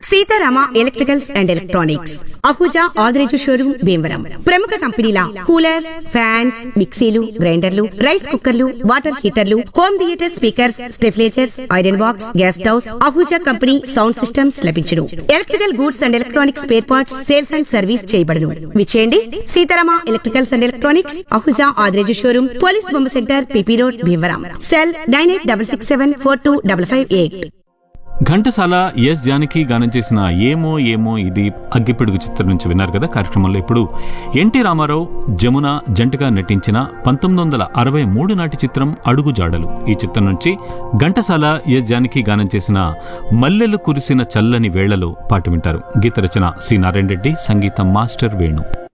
Sitarama electricals and electronics Ahuja Adireju showroom Bhimavaram ప్రముఖ కంపెనీల coolers fans మిక్సీలు గ్రైండర్లు రైస్ కుక్కర్లు వాటర్ హీటర్లు home theatre speakers stabilisers iron box gas stoves Ahuja company sound systems లభించును electrical goods and electronics spare parts sales and service చేయబడును విచేయండి Sitarama electricals and electronics Ahuja Adireju showroom police బొమ్మ centre P P road Bhimavaram cell nine eight double six seven four two double five eight Ghantasala S Janaki గానం చేసిన ఏమో ఏమో ఇది అగ్గిపిడుగు చిత్రం నుంచి విన్నారు కదా కార్యక్రమంలో ఇప్పుడు ఎన్టీ రామారావు జమున జంటగా నటించిన పంతొమ్మిది వందల అరవై మూడు నాటి చిత్రం అడుగు జాడలు ఈ చిత్రం నుంచి ఘంటసాల ఎస్ జానకి గానం చేసిన మల్లెలు కురిసిన చల్లని వేళలో పాట వింటారు గీత రచన సి నారాయణ రెడ్డి సంగీతం మాస్టర్ వేణు